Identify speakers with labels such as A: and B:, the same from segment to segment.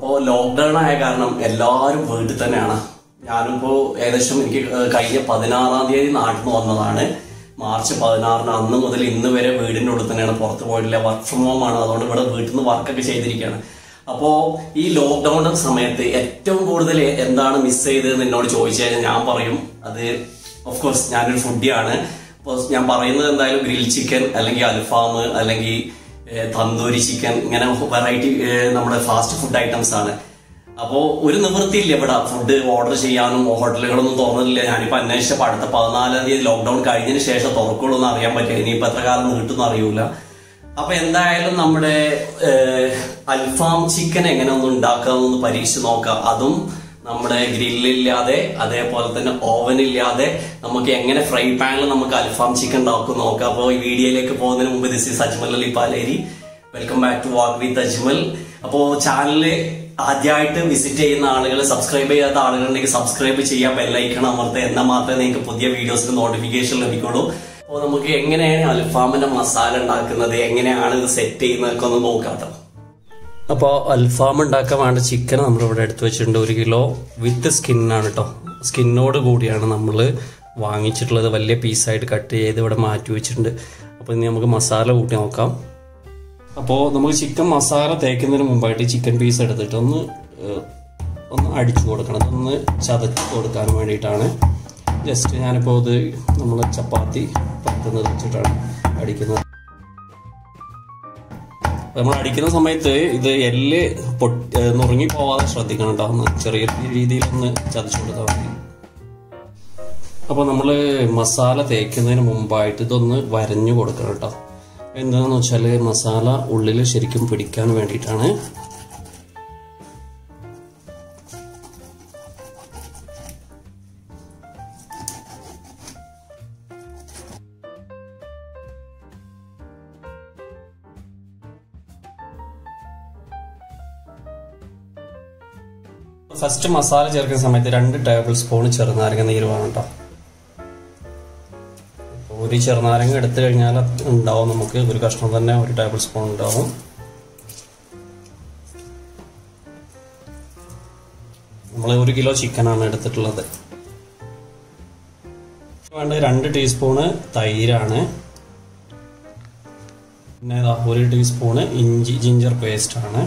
A: അപ്പോൾ ലോക്ക്ഡൌൺ ആയ കാരണം എല്ലാവരും വീട്ടിൽ തന്നെയാണ് ഞാനിപ്പോ ഏകദേശം എനിക്ക് ഏഹ് കഴിഞ്ഞ പതിനാറാം തീയതി നാട്ടിൽ നിന്ന് വന്നതാണ് മാർച്ച് പതിനാറിന് അന്ന് മുതൽ ഇന്ന് വരെ വീടിന്റെ ഉള്ളിൽ തന്നെയാണ് പുറത്ത് പോയിട്ടില്ല വർക്ക് ഫ്രം ഹോം ആണ് അതുകൊണ്ട് ഇവിടെ വീട്ടിൽ നിന്ന് വർക്കൊക്കെ ചെയ്തിരിക്കുകയാണ് അപ്പോ ഈ ലോക്ക്ഡൌണിന്റെ സമയത്ത് ഏറ്റവും കൂടുതൽ എന്താണ് മിസ് ചെയ്തതെന്ന് എന്നോട് ചോദിച്ചു കഴിഞ്ഞാൽ ഞാൻ പറയും അത് ഓഫ് കോഴ്സ് ഞാനൊരു ഫുഡിയാണ് അപ്പോൾ ഞാൻ പറയുന്നത് എന്തായാലും ഗ്രിൽ ചിക്കൻ അല്ലെങ്കിൽ അൽഫാം അല്ലെങ്കിൽ ഏഹ്, തന്തൂരി ചിക്കൻ ഇങ്ങനെ വെറൈറ്റി നമ്മുടെ ഫാസ്റ്റ് ഫുഡ് ഐറ്റംസ് ആണ് അപ്പോ ഒരു നിവൃത്തിയില്ല ഇവിടെ ഫുഡ് ഓർഡർ ചെയ്യാനും ഹോട്ടലുകളൊന്നും തുറന്നില്ല ഞാനിപ്പോ അന്വേഷിച്ചപ്പോ അടുത്ത പതിനാലാം തീയതി ലോക്ക്ഡൌൺ കഴിഞ്ഞതിന് ശേഷം തുറക്കുള്ളൂ എന്ന് അറിയാൻ പറ്റില്ല ഇനിയിപ്പോ എത്ര കാലം നീട്ടുമെന്ന് അറിയൂല അപ്പൊ എന്തായാലും നമ്മുടെ ഏഹ്, അൽഫാം ചിക്കൻ എങ്ങനെ ഒന്ന് ഉണ്ടാക്കാമെന്ന് പരീക്ഷിച്ച് നോക്കാം അതും നമ്മുടെ ഗ്രില്ലില്ലാതെ അതേപോലെ തന്നെ ഓവൻ ഇല്ലാതെ നമുക്ക് എങ്ങനെ ഫ്രൈ പാനിൽ നമുക്ക് അൽഫാം ചിക്കൻ ഉണ്ടാക്കും നോക്കാം അപ്പോൾ ഈ വീഡിയോയിലേക്ക് പോകുന്നതിന് മുമ്പ് this is Ajmal Ali Paleri welcome back to walk with Ajmal അപ്പോ ചാനല് ആദ്യമായിട്ട് വിസിറ്റ് ചെയ്യുന്ന ആളുകൾ സബ്സ്ക്രൈബ് ചെയ്യാത്ത ആളുകളുണ്ടെങ്കിൽ സബ്സ്ക്രൈബ് ചെയ്യാൻ ബെല്ലൈക്കണം അമർത്തുക എന്നാൽ മാത്രമേ നിങ്ങൾക്ക് പുതിയ വീഡിയോസിന് നോട്ടിഫിക്കേഷൻ ലഭിക്കുള്ളൂ അപ്പോൾ നമുക്ക് എങ്ങനെയാണ് അൽഫാമിന്റെ മസാല ഉണ്ടാക്കുന്നത് എങ്ങനെയാണ് ഇത് സെറ്റ് ചെയ്യുന്നതൊക്കെ ഒന്ന് നോക്കാം അപ്പോൾ അൽഫാം ഉണ്ടാക്കാൻ വേണ്ട ചിക്കൻ നമ്മളിവിടെ എടുത്തു വെച്ചിട്ടുണ്ട് ഒരു കിലോ വിത്ത് സ്കിന്നാണ് കേട്ടോ സ്കിന്നോട് കൂടിയാണ് നമ്മൾ വാങ്ങിച്ചിട്ടുള്ളത് വലിയ പീസായിട്ട് കട്ട് ചെയ്ത് ഇവിടെ മാറ്റി വെച്ചിട്ടുണ്ട് അപ്പോൾ ഇനി നമുക്ക് മസാല കൂട്ടി നോക്കാം അപ്പോൾ നമുക്ക് ചിക്കൻ മസാല തേക്കുന്നതിന് മുമ്പായിട്ട് ചിക്കൻ പീസ് എടുത്തിട്ട് ഒന്ന് ഏഹ്, ഒന്ന് അടിച്ചു കൊടുക്കണം ഒന്ന് ചതച്ച് കൊടുക്കാൻ വേണ്ടിയിട്ടാണ് ജസ്റ്റ് ഞാനിപ്പോൾ ഇത് നമ്മൾ ചപ്പാത്തി പരത്തുന്നത് വെച്ചിട്ടാണ് അടിക്കുന്നത് നമ്മൾ അടിക്കുന്ന സമയത്ത് ഇത് എല്ല് പൊട്ടി ഏഹ് നുറുങ്ങി പോവാതെ ശ്രദ്ധിക്കണം കേട്ടോ ഒന്ന് ചെറിയ രീതിയിൽ ഒന്ന് ചതച്ചു കൊടുത്താൽ മതി അപ്പോൾ നമ്മൾ മസാല തേക്കുന്നതിന് മുമ്പായിട്ട് ഇതൊന്ന് വരഞ്ഞു കൊടുക്കണം കേട്ടോ എന്താണെന്ന് വെച്ചാൽ മസാല ഉള്ളിൽ ശരിക്കും പിടിക്കാൻ വേണ്ടിയിട്ടാണ് ഫസ്റ്റ് മസാല ചേർക്കുന്ന സമയത്ത് രണ്ട് ടേബിൾ സ്പൂൺ ചെറുനാരങ്ങ നീര് വേണം കേട്ടോ അപ്പോൾ ഒരു ചെറുനാരങ്ങ എടുത്തു കഴിഞ്ഞാൽ അത് ഉണ്ടാവും നമുക്ക് ഒരു കഷ്ണം തന്നെ ഒരു ടേബിൾ സ്പൂൺ ഉണ്ടാവും നമ്മൾ ഒരു കിലോ ചിക്കനാണ് എടുത്തിട്ടുള്ളത് വേണ്ട രണ്ട് ടീസ്പൂണ് തൈരാണ് പിന്നെ ഇതാ ഒരു ടീസ്പൂണ് ഇഞ്ചി ജിഞ്ചർ പേസ്റ്റ് ആണ്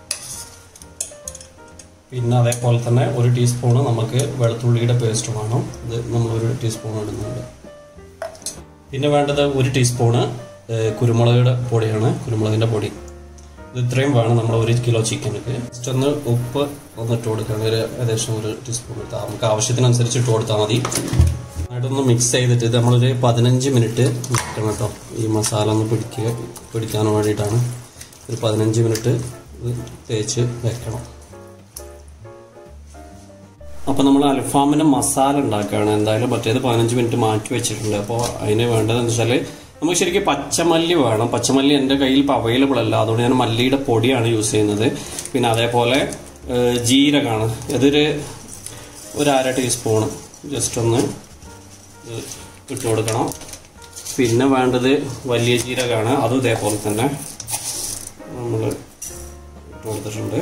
A: പിന്നെ അതേപോലെ തന്നെ ഒരു ടീസ്പൂണ് നമുക്ക് വെളുത്തുള്ളിയുടെ പേസ്റ്റ് വേണം ഇത് നമ്മൾ ഒരു ടീസ്പൂൺ ഇടുന്നുണ്ട് പിന്നെ വേണ്ടത് ഒരു ടീസ്പൂണ് ഏഹ്, കുരുമുളകുടെ പൊടിയാണ് കുരുമുളകിന്റെ പൊടി ഇത് ഇത്രയും വേണം നമ്മൾ ഒരു കിലോ ചിക്കനൊക്കെ ജസ്റ്റ് ഒന്ന് ഉപ്പ് ഒന്ന് ഇട്ട് കൊടുക്കണം ഒരു ഏകദേശം ഒരു ടീസ്പൂൺ ഇട്ടാൽ നമുക്ക് ആവശ്യത്തിനനുസരിച്ച് ഇട്ട് കൊടുത്താൽ മതി ആയിട്ടൊന്ന് മിക്സ് ചെയ്തിട്ട് ഇത് നമ്മളൊരു പതിനഞ്ച് മിനിറ്റ് വെക്കണം കേട്ടോ ഈ മസാല ഒന്ന് പിടിക്കുക പിടിക്കാൻ വേണ്ടിയിട്ടാണ് ഒരു പതിനഞ്ച് മിനിറ്റ് ഇത് തേച്ച് വെക്കണം അപ്പോൾ നമ്മൾ അൽഫാമിൻ്റെ മസാല ഉണ്ടാക്കുകയാണ് എന്തായാലും മറ്റേത് പതിനഞ്ച് മിനിറ്റ് മാറ്റി വെച്ചിട്ടുണ്ട് അപ്പോൾ അതിന് വേണ്ടതെന്ന് വെച്ചാൽ നമുക്ക് ശരിക്കും പച്ചമല്ലി വേണം പച്ചമല്ലി എൻ്റെ കയ്യിൽ ഇപ്പോൾ അവൈലബിൾ അല്ല അതുകൊണ്ട് ഞാൻ മല്ലിയുടെ പൊടിയാണ് യൂസ് ചെയ്യുന്നത് പിന്നെ അതേപോലെ ഏഹ്, ജീരകമാണ് ഇതൊരു ഒരു അര ടീസ്പൂണ് ജസ്റ്റ് ഒന്ന് ഇത് ഇട്ട് കൊടുക്കണം പിന്നെ വേണ്ടത് വലിയ ജീരകമാണ് അതും ഇതേപോലെ തന്നെ നമ്മൾ ഇട്ട് കൊടുത്തിട്ടുണ്ട്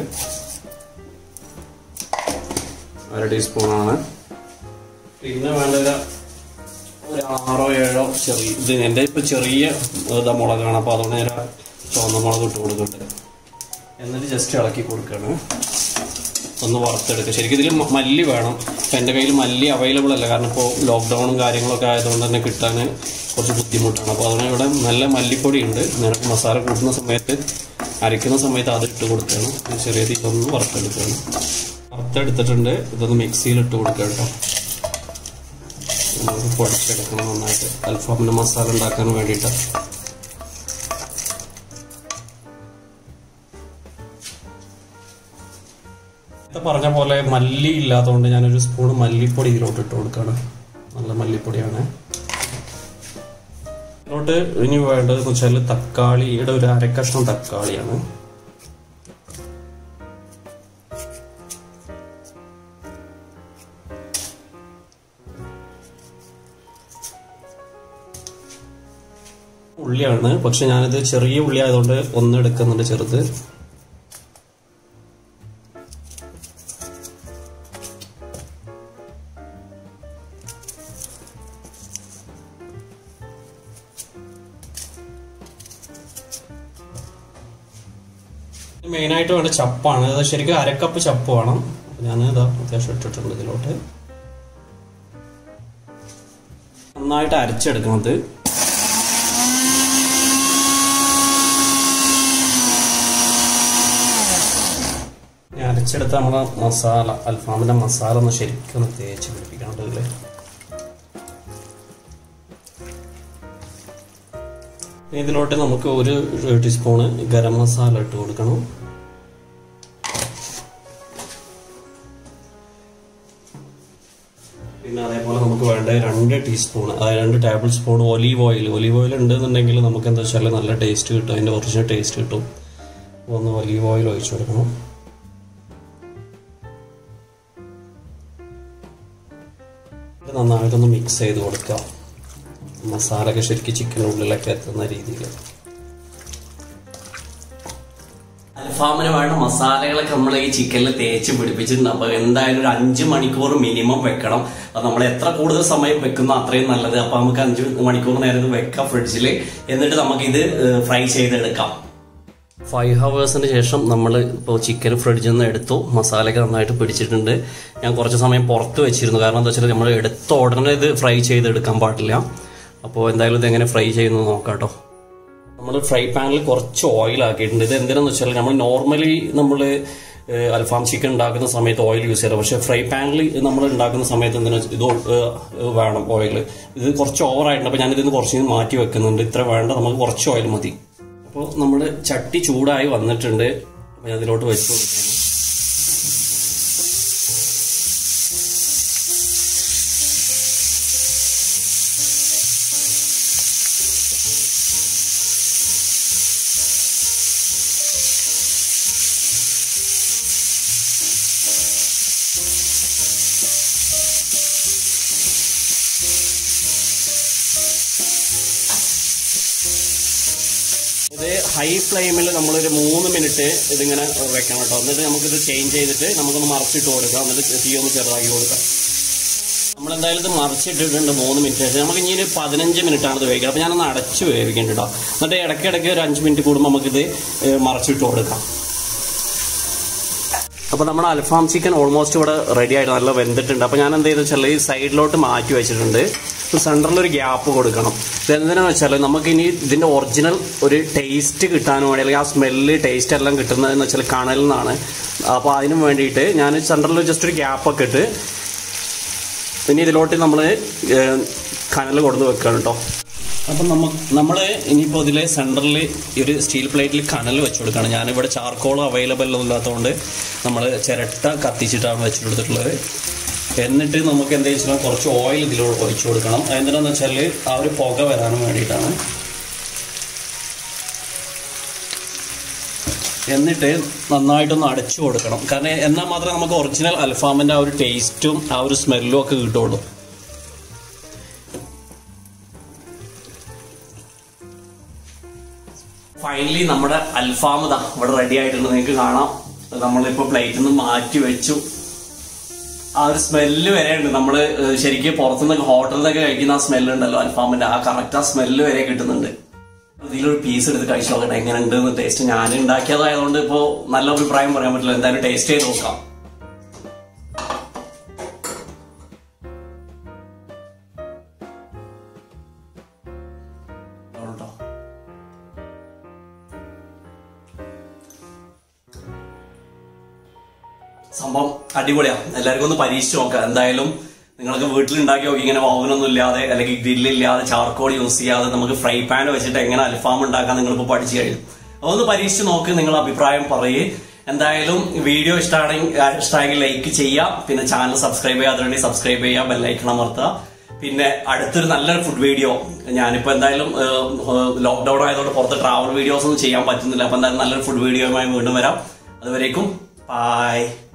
A: അര ടീസ്പൂണാണ് പിന്നെ വേണ്ടത് ഒരു ആറോ ഏഴോ ചെറിയ ഇത് എൻ്റെ ഇപ്പൊ ചെറിയ ഇതാ മുളകാണ് അപ്പോൾ അതുകൊണ്ട് ഞാൻ ചുവന്ന മുളക് ഇട്ട് കൊടുക്കട്ടെ എന്നിട്ട് ജസ്റ്റ് ഇളക്കി കൊടുക്കുകയാണ് ഒന്ന് വറുത്തെടുക്കുക ശരിക്കും ഇതിൽ മ- മല്ലി വേണം ഇപ്പം എൻ്റെ കയ്യിൽ മല്ലി അവൈലബിൾ അല്ല കാരണം ഇപ്പോൾ ലോക്ക്ഡൗണും കാര്യങ്ങളൊക്കെ ആയതുകൊണ്ട് തന്നെ കിട്ടാൻ കുറച്ച് ബുദ്ധിമുട്ടാണ് അപ്പോൾ അതുകൊണ്ട് ഇവിടെ നല്ല മല്ലിപ്പൊടി ഉണ്ട് നിനക്ക് മസാല കൂട്ടുന്ന സമയത്ത് അരയ്ക്കുന്ന സമയത്ത് അത് ഇട്ട് കൊടുക്കുകയാണ് ഇത് ചെറിയ തീയൊന്ന് വറുത്തെടുക്കുകയാണ് വറുത്തെടുത്തിട്ടുണ്ട് ഇതൊന്ന് മിക്സിയിൽ ഇട്ട് കൊടുക്കുക കേട്ടോ നമുക്ക് പൊടിച്ചെടുക്കണം നന്നായിട്ട് അൽഫാമിൻ്റെ മസാല ഉണ്ടാക്കാൻ വേണ്ടിയിട്ട് നേരത്തെ പറഞ്ഞ പോലെ മല്ലി ഇല്ലാത്തതുകൊണ്ട് ഞാനൊരു സ്പൂൺ മല്ലിപ്പൊടി ഇതിലോട്ട് ഇട്ട് കൊടുക്കുകയാണ് നല്ല മല്ലിപ്പൊടിയാണ് ഇതിലോട്ട് ഇനി വേണ്ടതെന്ന് വെച്ചാൽ തക്കാളിയുടെ ഒരു അരക്കഷ്ണം തക്കാളിയാണ് ഉള്ളിയാണ് പക്ഷെ ഞാനിത് ചെറിയ ഉള്ളി ആയതുകൊണ്ട് ഒന്ന് എടുക്കുന്നുണ്ട് ചെറുത് മെയിനായിട്ട് വേണ്ട ചപ്പാണ് അത് ശരിക്കും അരക്കപ്പ് ചപ്പ് വേണം ഞാൻ ഇതാ അത്യാവശ്യം ഇട്ടിട്ടുണ്ട് ഇതിലോട്ട് നന്നായിട്ട് അരച്ചെടുക്കണത് ഞാൻ അരച്ചെടുത്ത നമ്മളെ മസാല അൽഫാമിന്റെ മസാല ഒന്ന് ശരിക്കും ഒന്ന് തേച്ച് പിടിപ്പിക്കണം ഇതില് ഇതിലോട്ട് നമുക്ക് ഒരു ടീസ്പൂണ് ഗരം മസാല ഇട്ട് കൊടുക്കണം പിന്നെ അതേപോലെ നമുക്ക് വേണ്ട രണ്ട് ടീസ്പൂൺ അതായത് രണ്ട് tablespoon olive oil olive oil ഉണ്ടെന്നുണ്ടെങ്കിൽ നമുക്ക് എന്താ വെച്ചാൽ നല്ല ടേസ്റ്റ് കിട്ടും അതിൻ്റെ ഒറിജിനൽ ടേസ്റ്റ് കിട്ടും അപ്പോൾ ഒന്ന് ഒലീവ് ഓയിൽ ഒഴിച്ചു കൊടുക്കണം ഇത് നന്നായിട്ടൊന്ന് മിക്സ് ചെയ്ത് കൊടുക്കുക മസാല ഒക്കെ ശരിക്കും ചിക്കൻ്റെ ഉള്ളിലൊക്കെ എത്തുന്ന രീതിയിൽ അൽഫാമിന് വേണ്ട മസാലകളൊക്കെ നമ്മൾ ഈ ചിക്കനിൽ തേച്ച് പിടിപ്പിച്ചിട്ടുണ്ട് അപ്പൊ എന്തായാലും ഒരു അഞ്ച് മണിക്കൂർ മിനിമം വെക്കണം അത് നമ്മൾ എത്ര കൂടുതൽ സമയം വെക്കുന്ന അത്രയും നല്ലത് അപ്പൊ നമുക്ക് അഞ്ച് മണിക്കൂർ നേരം ഇത് വെക്കാം ഫ്രിഡ്ജിൽ എന്നിട്ട് നമുക്ക് ഇത് ഫ്രൈ ചെയ്തെടുക്കാം ഫൈവ് ഹവേഴ്സിന് ശേഷം നമ്മൾ ഇപ്പോൾ ചിക്കൻ ഫ്രിഡ്ജിൽ നിന്ന് എടുത്തു മസാലയൊക്കെ നന്നായിട്ട് പിടിച്ചിട്ടുണ്ട് ഞാൻ കുറച്ച് സമയം പുറത്ത് വെച്ചിരുന്നു കാരണം എന്താ വെച്ചാൽ നമ്മൾ എടുത്ത ഉടനെ ഇത് ഫ്രൈ ചെയ്തെടുക്കാൻ പാടില്ല അപ്പോൾ എന്തായാലും ഇത് എങ്ങനെ ഫ്രൈ ചെയ്യുന്നത് നോക്കാം കേട്ടോ നമ്മൾ ഫ്രൈ പാനിൽ കുറച്ച് ഓയിൽ ആക്കിയിട്ടുണ്ട് ഇത് എന്തിനാന്ന് വെച്ചാൽ നമ്മൾ നോർമലി നമ്മൾ അൽഫാം ചിക്കൻ ഉണ്ടാക്കുന്ന സമയത്ത് ഓയിൽ യൂസ് ചെയ്യാറ് പക്ഷേ ഫ്രൈ പാനിൽ നമ്മൾ ഉണ്ടാക്കുന്ന സമയത്ത് എന്തിനാ ഇത് ഏഹ്, വേണം ഓയിൽ ഇത് കുറച്ച് ഓവർ ആയിട്ടുണ്ട് അപ്പോൾ ഞാനിതിന് കുറച്ച് മാറ്റി വെക്കുന്നുണ്ട് ഇത്ര വേണ്ട നമുക്ക് കുറച്ച് ഓയിൽ മതി അപ്പോൾ നമ്മൾ ചട്ടി ചൂടായി വന്നിട്ടുണ്ട് അപ്പോൾ ഞാൻ ഇതിലോട്ട് വെച്ച് കൊടുക്കുകയാണ് ഇത് ഹൈ ഫ്ലെയിമിൽ നമ്മളൊരു മൂന്ന് മിനിറ്റ് ഇതിങ്ങനെ വെക്കണം കേട്ടോ എന്നിട്ട് നമുക്കിത് ചേഞ്ച് ചെയ്തിട്ട് നമുക്കൊന്ന് മറച്ചിട്ട് കൊടുക്കാം എന്നിട്ട് തീ ഒന്ന് ചെറുതാക്കി കൊടുക്കാം നമ്മൾ എന്തായാലും ഇത് മറിച്ചിട്ടിട്ടുണ്ട് മൂന്ന് മിനിറ്റ് ശേഷം നമുക്ക് ഇനി ഒരു പതിനഞ്ച് മിനിറ്റ് ആണ് ഇത് വേവിക്കുക അപ്പോൾ ഞാനൊന്ന് അടച്ച് വേവിക്കേണ്ട കേട്ടോ എന്നിട്ട് ഇടയ്ക്കിടയ്ക്ക് ഒരു അഞ്ച് മിനിറ്റ് കൂടുമ്പോൾ നമുക്കിത് ഏഹ്, മറിച്ചിട്ട് കൊടുക്കാം അപ്പോൾ നമ്മുടെ അൽഫാം ചിക്കൻ ഓൾമോസ്റ്റ് ഇവിടെ റെഡി ആയിട്ട് നല്ല വെന്തിട്ടുണ്ട് അപ്പോൾ ഞാൻ എന്ത് ചെയ്തെന്ന് വെച്ചാൽ ഈ സൈഡിലോട്ട് മാറ്റി വെച്ചിട്ടുണ്ട് സെൻറ്ററിൽ ഒരു ഗ്യാപ്പ് കൊടുക്കണം ഇതെന്തിനാന്ന് വെച്ചാൽ നമുക്ക് ഇനി ഇതിൻ്റെ ഒറിജിനൽ ഒരു ടേസ്റ്റ് കിട്ടാനും വേണ്ടി അല്ലെങ്കിൽ ആ സ്മെല്ല് ടേസ്റ്റ് എല്ലാം കിട്ടുന്നതെന്ന് വെച്ചാൽ കണലിൽ നിന്നാണ് അപ്പോൾ അതിനും വേണ്ടിയിട്ട് ഞാൻ സെൻറ്ററിൽ ജസ്റ്റ് ഒരു ഗ്യാപ്പൊക്കെ ഇട്ട് ഇനി ഇതിലോട്ട് നമ്മൾ കനൽ കൊടുത്ത് വെക്കുകയാണ് കേട്ടോ അപ്പം നമ്മ നമ്മൾ ഇനിയിപ്പോൾ ഇതിൽ സെൻറ്ററിൽ ഒരു സ്റ്റീൽ പ്ലേറ്റിൽ കനൽ വെച്ച് കൊടുക്കുകയാണ് ഞാനിവിടെ ചാർക്കോൾ അവൈലബിൾ ഇല്ലാത്തതുകൊണ്ട് നമ്മൾ ചിരട്ട കത്തിച്ചിട്ടാണ് വെച്ച് കൊടുത്തിട്ടുള്ളത് എന്നിട്ട് നമുക്ക് എന്താ വെച്ചാൽ കുറച്ച് ഓയിൽ ഇതിലോട്ട് ഒഴിച്ചു കൊടുക്കണം എന്തിനാന്ന് വെച്ചാൽ ആ ഒരു പുക വരാനും വേണ്ടിയിട്ടാണ് എന്നിട്ട് നന്നായിട്ടൊന്ന് അടച്ചു കൊടുക്കണം കാരണം എന്നാൽ മാത്രമേ നമുക്ക് ഒറിജിനൽ അൽഫാമിൻ്റെ ആ ഒരു ടേസ്റ്റും ആ ഒരു സ്മെല്ലും ഒക്കെ കിട്ടുള്ളൂ ഫൈനലി നമ്മുടെ അൽഫാം ഇതാ ഇവിടെ റെഡി ആയിട്ടുണ്ട് നിങ്ങൾക്ക് കാണാം നമ്മളിപ്പോ പ്ലേറ്റിൽ നിന്ന് മാറ്റി വെച്ചു ആ ഒരു സ്മെല്ല് വരെ ഉണ്ട് നമ്മള് ഏഹ്, ശരിക്കും പുറത്തുനിന്ന് ഹോട്ടലിൽ നിന്നൊക്കെ കഴിക്കുന്ന ആ സ്മെല്ല് ഉണ്ടല്ലോ അൽഫാമിന്റെ ആ കറക്റ്റ് ആ സ്മെല്ല് വരെ കിട്ടുന്നുണ്ട് ഇതിലൊരു പീസ് എടുത്ത് കഴിച്ചു നോക്കട്ടെ എങ്ങനെ ഉണ്ട് ടേസ്റ്റ് ഞാൻ ഉണ്ടാക്കിയതായതുകൊണ്ട് ഇപ്പോ നല്ല അഭിപ്രായം പറയാൻ പറ്റില്ല എന്തായാലും ടേസ്റ്റ് ചെയ്ത് നോക്കാം കേട്ടോ സംഭവം അടിപൊളിയാണ് എല്ലാവർക്കും ഒന്ന് പരീക്ഷിച്ച് നോക്കാം എന്തായാലും നിങ്ങൾക്ക് വീട്ടിൽ ഉണ്ടാക്കി നോക്കി ഇങ്ങനെ ഓവനൊന്നും ഇല്ലാതെ അല്ലെങ്കിൽ ഗ്രില്ലില്ലാതെ ചാർക്കോൾ യൂസ് ചെയ്യാതെ നമുക്ക് ഫ്രൈ പാൻ വെച്ചിട്ട് എങ്ങനെ അൽഫാം ഉണ്ടാക്കാൻ നിങ്ങളിപ്പോൾ പഠിച്ചു കഴിയും അതൊന്ന് പരീക്ഷിച്ച് നോക്ക് നിങ്ങൾ അഭിപ്രായം പറയേ എന്തായാലും വീഡിയോ ഇഷ്ടമാണെങ്കിൽ ഇഷ്ടമായെങ്കിൽ ലൈക്ക് ചെയ്യാം പിന്നെ ചാനൽ സബ്സ്ക്രൈബ് ചെയ്യാതെ സബ്സ്ക്രൈബ് ചെയ്യുക ബെല്ലൈക്കൺ അമർത്തുക പിന്നെ അടുത്തൊരു നല്ലൊരു ഫുഡ് വീഡിയോ ഞാനിപ്പോ എന്തായാലും ലോക്ക്ഡൌൺ ആയതുകൊണ്ട് പുറത്ത് ട്രാവൽ വീഡിയോസ് ഒന്നും ചെയ്യാൻ പറ്റുന്നില്ല അപ്പൊ എന്തായാലും നല്ലൊരു ഫുഡ് വീഡിയോയുമായി വീണ്ടും വരാം അതുവരേക്കും ബൈ